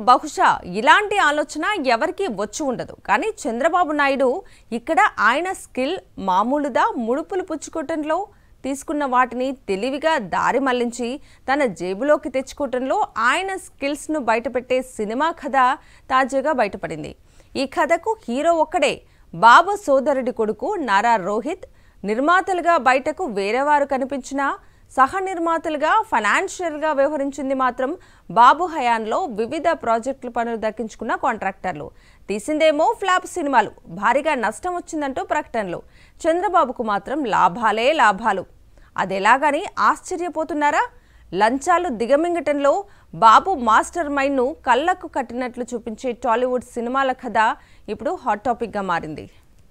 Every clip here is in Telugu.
బహుశా ఇలాంటి ఆలోచన ఎవరికీ వచ్చి ఉండదు కానీ చంద్రబాబు నాయుడు ఇక్కడ ఆయన స్కిల్ మామూలుగా ముడుపులు పుచ్చుకోవటంలో తీసుకున్న వాటిని తెలివిగా దారి మళ్లించి తన జేబులోకి తెచ్చుకోవటంలో ఆయన స్కిల్స్ను బయటపెట్టే సినిమా కథ తాజాగా బయటపడింది ఈ కథకు హీరో ఒక్కడే బాబు సోదరుడి కొడుకు నారా రోహిత్ నిర్మాతలుగా బయటకు వేరేవారు కనిపించినా సహ నిర్మాతలుగా ఫైనాన్షియల్గా వ్యవహరించింది మాత్రం బాబు హయాన్లో వివిధ ప్రాజెక్టుల పనులు దక్కించుకున్న కాంట్రాక్టర్లు తీసిందేమో ఫ్లాప్ సినిమాలు భారీగా నష్టం వచ్చిందంటూ ప్రకటనలు చంద్రబాబుకు మాత్రం లాభాలే లాభాలు అదెలాగని ఆశ్చర్యపోతున్నారా లంచాలు దిగమింగటంలో బాబు మాస్టర్ మైండ్ను కళ్ళకు కట్టినట్లు చూపించే టాలీవుడ్ సినిమాల కథ ఇప్పుడు హాట్ టాపిక్గా మారింది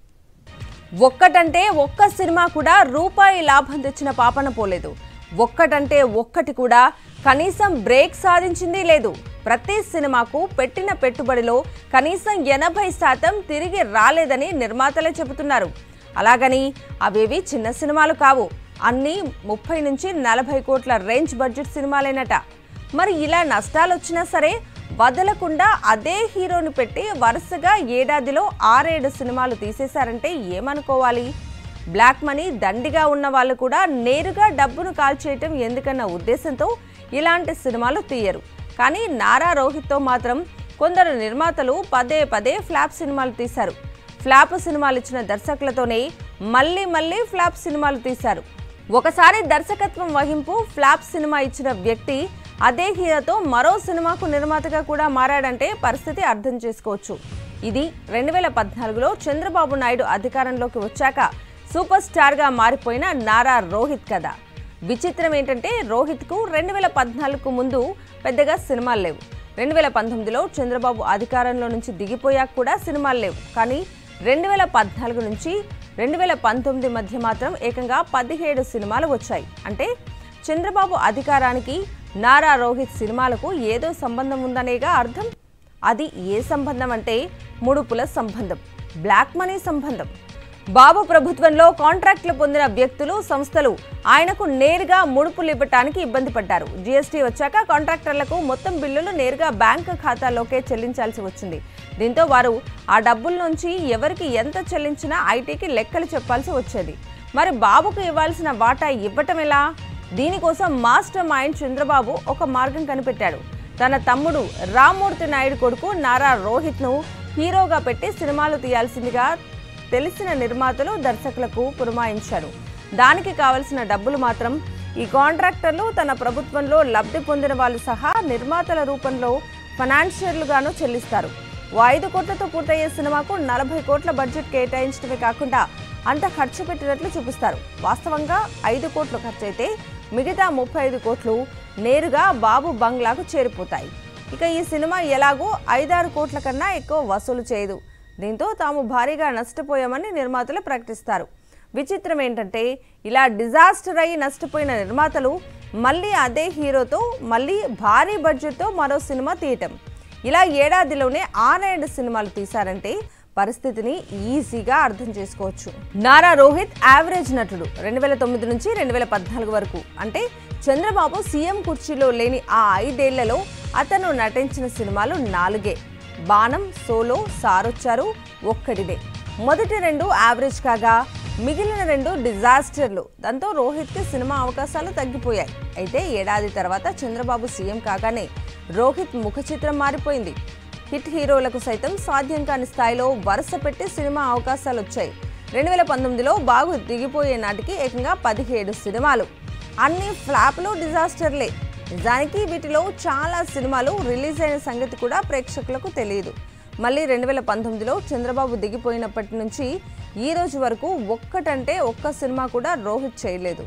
ఒక్కటంటే ఒక్క సినిమా కూడా రూపాయి లాభం తెచ్చిన పాపన పోలేదు ఒక్కటంటే ఒక్కటి కూడా కనీసం బ్రేక్ సాధించింది లేదు ప్రతి సినిమాకు పెట్టిన పెట్టుబడిలో కనీసం ఎనభై శాతం తిరిగి రాలేదని నిర్మాతలే చెబుతున్నారు అలాగని అవేవి చిన్న సినిమాలు కావు అన్నీ ముప్పై నుంచి నలభై కోట్ల రేంజ్ బడ్జెట్ సినిమాలేనట మరి ఇలా నష్టాలు వచ్చినా సరే వదలకుండా అదే హీరోని పెట్టి వరుసగా ఏడాదిలో ఆరేడు సినిమాలు తీసేశారంటే ఏమనుకోవాలి బ్లాక్ మనీ దండిగా ఉన్న వాళ్ళు కూడా నేరుగా డబ్బును కాల్చేయటం ఎందుకన్న ఉద్దేశంతో ఇలాంటి సినిమాలు తీయరు కానీ నారా రోహిత్తో మాత్రం కొందరు నిర్మాతలు పదే పదే ఫ్లాప్ సినిమాలు తీశారు ఫ్లాప్ సినిమాలు ఇచ్చిన దర్శకులతోనే మళ్ళీ మళ్ళీ ఫ్లాప్ సినిమాలు తీశారు ఒకసారి దర్శకత్వం వహింపు ఫ్లాప్ సినిమా ఇచ్చిన వ్యక్తి అదే హీరోతో మరో సినిమాకు నిర్మాతగా కూడా మారాడంటే పరిస్థితి అర్థం చేసుకోవచ్చు ఇది రెండు వేల పద్నాలుగులో చంద్రబాబు నాయుడు అధికారంలోకి వచ్చాక సూపర్ స్టార్గా మారిపోయిన నారా రోహిత్ కథ విచిత్రం ఏంటంటే రోహిత్కు రెండు వేల పద్నాలుగుకు ముందు పెద్దగా సినిమాలు లేవు రెండు వేల పంతొమ్మిదిలో చంద్రబాబు అధికారంలో నుంచి దిగిపోయాక కూడా సినిమాలు లేవు కానీ రెండు వేల పద్నాలుగు నుంచి రెండు వేల పంతొమ్మిది మధ్య మాత్రం ఏకంగా పదిహేడు సినిమాలు వచ్చాయి అంటే చంద్రబాబు అధికారానికి నారా రోహిత్ సినిమాలకు ఏదో సంబంధం ఉందనేగా అర్థం అది ఏ సంబంధం అంటే ముడుపుల సంబంధం బ్లాక్ మనీ సంబంధం బాబు ప్రభుత్వంలో కాంట్రాక్టులు పొందిన వ్యక్తులు సంస్థలు ఆయనకు నేరుగా ముడుపులు ఇవ్వటానికి ఇబ్బంది పడ్డారు జీఎస్టీ వచ్చాక కాంట్రాక్టర్లకు మొత్తం బిల్లులు నేరుగా బ్యాంకు ఖాతాలోకే చెల్లించాల్సి వచ్చింది దీంతో వారు ఆ డబ్బుల నుంచి ఎవరికి ఎంత చెల్లించినా ఐటీకి లెక్కలు చెప్పాల్సి వచ్చేది మరి బాబుకు ఇవ్వాల్సిన వాటా ఇవ్వటం ఎలా దీనికోసం మాస్టర్ మైండ్ చంద్రబాబు ఒక మార్గం కనిపెట్టాడు తన తమ్ముడు రామ్మూర్తి నాయుడు కొడుకు నారా రోహిత్ను హీరోగా పెట్టి సినిమాలు తీయాల్సిందిగా తెలిసిన నిర్మాతలు దర్శకులకు పురమాయించారు దానికి కావలసిన డబ్బులు మాత్రం ఈ కాంట్రాక్టర్లు తన ప్రభుత్వంలో లబ్ధి పొందిన వాళ్ళు సహా నిర్మాతల రూపంలో ఫైనాన్షియర్లుగాను చెల్లిస్తారు ఓ ఐదు కోట్లతో పూర్తయ్యే సినిమాకు నలభై కోట్ల బడ్జెట్ కేటాయించడమే కాకుండా అంత ఖర్చు పెట్టినట్లు చూపిస్తారు వాస్తవంగా ఐదు కోట్లు ఖర్చయితే మిగతా ముప్పై ఐదు కోట్లు నేరుగా బాబు బంగ్లాకు చేరిపోతాయి ఇక ఈ సినిమా ఎలాగో ఐదారు కోట్ల కన్నా ఎక్కువ వసూలు చేయదు దీంతో తాము భారీగా నష్టపోయామని నిర్మాతలు ప్రకటిస్తారు విచిత్రం ఏంటంటే ఇలా డిజాస్టర్ అయి నష్టపోయిన నిర్మాతలు మళ్ళీ అదే హీరోతో మళ్ళీ భారీ బడ్జెట్తో మరో సినిమా తీయటం ఇలా ఏడాదిలోనే ఆరేడు సినిమాలు తీశారంటే పరిస్థితిని ఈజీగా అర్థం చేసుకోవచ్చు నారా రోహిత్ యావరేజ్ నటుడు రెండు వేల తొమ్మిది నుంచి రెండు వేల పద్నాలుగు వరకు అంటే చంద్రబాబు సీఎం కుర్చీలో లేని ఆ ఐదేళ్లలో అతను నటించిన సినిమాలు నాలుగే బాణం సోలో సారొచ్చారు ఒక్కడిదే మొదటి రెండు యావరేజ్ కాగా మిగిలిన రెండు డిజాస్టర్లు దాంతో రోహిత్కి సినిమా అవకాశాలు తగ్గిపోయాయి అయితే ఏడాది తర్వాత చంద్రబాబు సీఎం కాగానే రోహిత్ ముఖ చిత్రం మారిపోయింది హిట్ హీరోలకు సైతం సాధ్యం కాని స్థాయిలో వరుస పెట్టి సినిమా అవకాశాలు వచ్చాయి రెండు వేల పంతొమ్మిదిలో బాగు దిగిపోయే నాటికి ఏకంగా పదిహేడు సినిమాలు అన్ని ఫ్లాప్లు డిజాస్టర్లే నిజానికి వీటిలో చాలా సినిమాలు రిలీజ్ అయిన సంగతి కూడా ప్రేక్షకులకు తెలియదు మళ్ళీ రెండు వేల పంతొమ్మిదిలో చంద్రబాబు దిగిపోయినప్పటి నుంచి ఈ రోజు వరకు ఒక్కటంటే ఒక్క సినిమా కూడా రోహిత్ చేయలేదు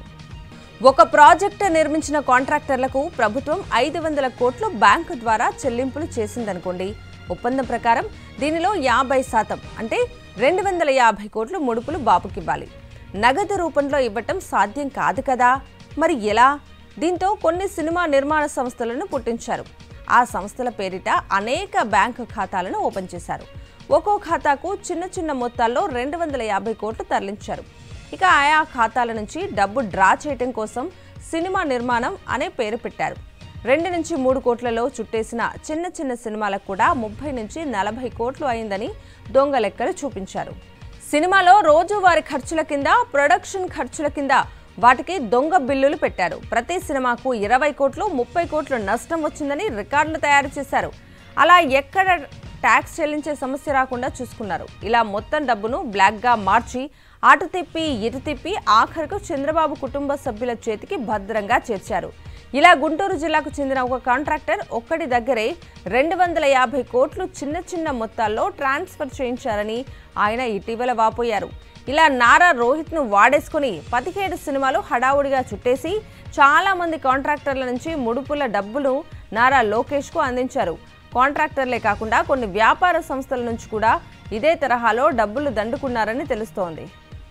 ఒక ప్రాజెక్టు నిర్మించిన కాంట్రాక్టర్లకు ప్రభుత్వం ఐదు వందల కోట్లు బ్యాంకు ద్వారా చెల్లింపులు చేసిందనుకోండి ఒప్పందం ప్రకారం దీనిలో యాభై శాతం అంటే రెండు వందల యాభై కోట్లు ముడుపులు బాబుకివ్వాలి నగదు రూపంలో ఇవ్వటం సాధ్యం కాదు కదా మరి ఎలా దీంతో కొన్ని సినిమా నిర్మాణ సంస్థలను పుట్టించారు ఆ సంస్థల పేరిట అనేక బ్యాంకు ఖాతాలను ఓపెన్ చేశారు ఒక్కో ఖాతాకు చిన్న చిన్న మొత్తాల్లో రెండు వందల యాభై కోట్లు తరలించారు ఇక ఆయా ఖాతాల నుంచి డబ్బు డ్రా చేయటం కోసం సినిమా నిర్మాణం అనే పేరు పెట్టారు రెండు నుంచి మూడు కోట్లలో చుట్టేసిన చిన్న చిన్న సినిమాలకు కూడా ముప్పై నుంచి నలభై కోట్లు అయిందని దొంగ లెక్కలు చూపించారు సినిమాలో రోజువారీ ఖర్చుల కింద ప్రొడక్షన్ ఖర్చుల కింద వాటికి దొంగ బిల్లులు పెట్టారు ప్రతి సినిమాకు ఇరవై కోట్లు ముప్పై కోట్లు నష్టం వచ్చిందని రికార్డులు తయారు చేశారు అలా ఎక్కడ ట్యాక్స్ చెల్లించే సమస్య రాకుండా చూసుకున్నారు ఇలా మొత్తం డబ్బును బ్లాక్గా మార్చి అటు తిప్పి ఇటు తిప్పి ఆఖరకు చంద్రబాబు కుటుంబ సభ్యుల చేతికి భద్రంగా చేర్చారు ఇలా గుంటూరు జిల్లాకు చెందిన ఒక కాంట్రాక్టర్ ఒక్కడి దగ్గరే రెండు వందల యాభై కోట్లు చిన్న చిన్న మొత్తాల్లో ట్రాన్స్ఫర్ చేయించారని ఆయన ఇటీవల వాపోయారు ఇలా నారా రోహిత్ను వాడేసుకుని పదిహేడు సినిమాలు హడావుడిగా చుట్టేసి చాలా మంది కాంట్రాక్టర్ల నుంచి ముడుపుల డబ్బులు నారా లోకేష్కు అందించారు కాంట్రాక్టర్లే కాకుండా కొన్ని వ్యాపార సంస్థల నుంచి కూడా ఇదే తరహాలో డబ్బులు దండుకున్నారని తెలుస్తోంది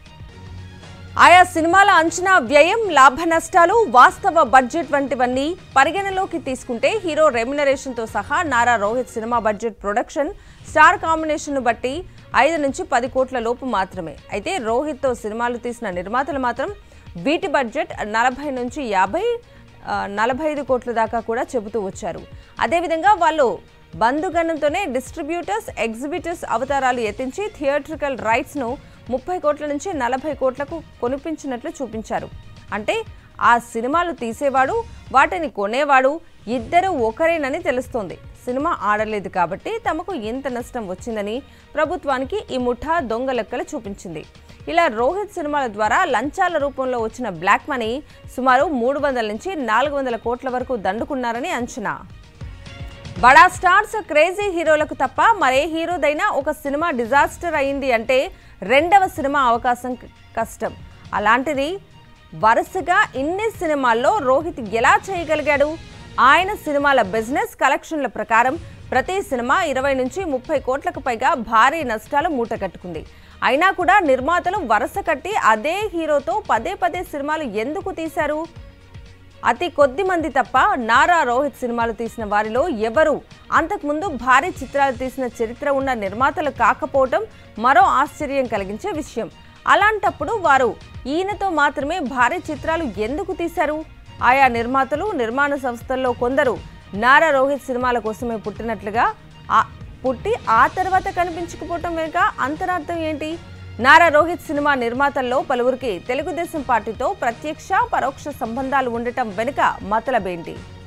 ఆయా సినిమాల అంచనా వ్యయం లాభ నష్టాలు వాస్తవ బడ్జెట్ వంటివన్నీ పరిగణలోకి తీసుకుంటే హీరో రెమ్యునరేషన్తో సహా Nara Rohit cinema budget production star కాంబినేషన్ను బట్టి ఐదు నుంచి పది కోట్ల లోపు మాత్రమే అయితే రోహిత్తో సినిమాలు తీసిన నిర్మాతలు మాత్రం వీటి బడ్జెట్ నలభై నుంచి యాభై ఆ, నలభై ఐదు కోట్ల దాకా కూడా చెబుతూ వచ్చారు అదేవిధంగా వాళ్ళు బంధుగణంతోనే డిస్ట్రిబ్యూటర్స్ ఎగ్జిబిటర్స్ అవతారాలు ఎత్తించి థియేట్రికల్ రైట్స్ను ముప్పై కోట్ల నుంచి నలభై కోట్లకు కొనిపించినట్లు చూపించారు అంటే ఆ సినిమాలు తీసేవాడు వాటిని కొనేవాడు ఇద్దరు ఒకరేనని తెలుస్తోంది సినిమా ఆడలేదు కాబట్టి తమకు ఇంత నష్టం వచ్చిందని ప్రభుత్వానికి ఈ ముఠా దొంగ లెక్కలు చూపించింది ఇలా రోహిత్ సినిమాల ద్వారా లంచాల రూపంలో వచ్చిన బ్లాక్ మనీ సుమారు మూడు వందల నుంచి నాలుగు వందల కోట్ల వరకు దండుకున్నారని అంచనా బడా స్టార్స్ క్రేజీ హీరోలకు తప్ప మరే హీరోదైనా ఒక సినిమా డిజాస్టర్ అయింది అంటే రెండవ సినిమా అవకాశం క- కష్టం అలాంటిది వరుసగా ఇన్ని సినిమాల్లో రోహిత్ ఎలా చేయగలిగాడు ఆయన సినిమాల బిజినెస్ కలెక్షన్ల ప్రకారం ప్రతి సినిమా ఇరవై నుంచి ముప్పై కోట్లకు పైగా భారీ నష్టాలు మూటగట్టుకుంది అయినా కూడా నిర్మాతలు వరుస కట్టి అదే హీరోతో పదే పదే సినిమాలు ఎందుకు తీశారు అతి కొద్ది మంది తప్ప నారా రోహిత్ సినిమాలు తీసిన వారిలో ఎవరు అంతకుముందు భారీ చిత్రాలు తీసిన చరిత్ర ఉన్న నిర్మాతలు కాకపోవటం మరో ఆశ్చర్యం కలిగించే విషయం అలాంటప్పుడు వారు ఈయనతో మాత్రమే భారీ చిత్రాలు ఎందుకు తీశారు ఆయా నిర్మాతలు నిర్మాణ సంస్థల్లో కొందరు నారా రోహిత్ సినిమాల కోసమే పుట్టినట్లుగా ఆ- పుట్టి ఆ తర్వాత కనిపించకపోవటం వెనుక అంతరార్థం ఏంటి నారా రోహిత్ సినిమా నిర్మాతల్లో పలువురికి తెలుగుదేశం పార్టీతో ప్రత్యక్ష పరోక్ష సంబంధాలు ఉండటం వెనుక మతలబేంటి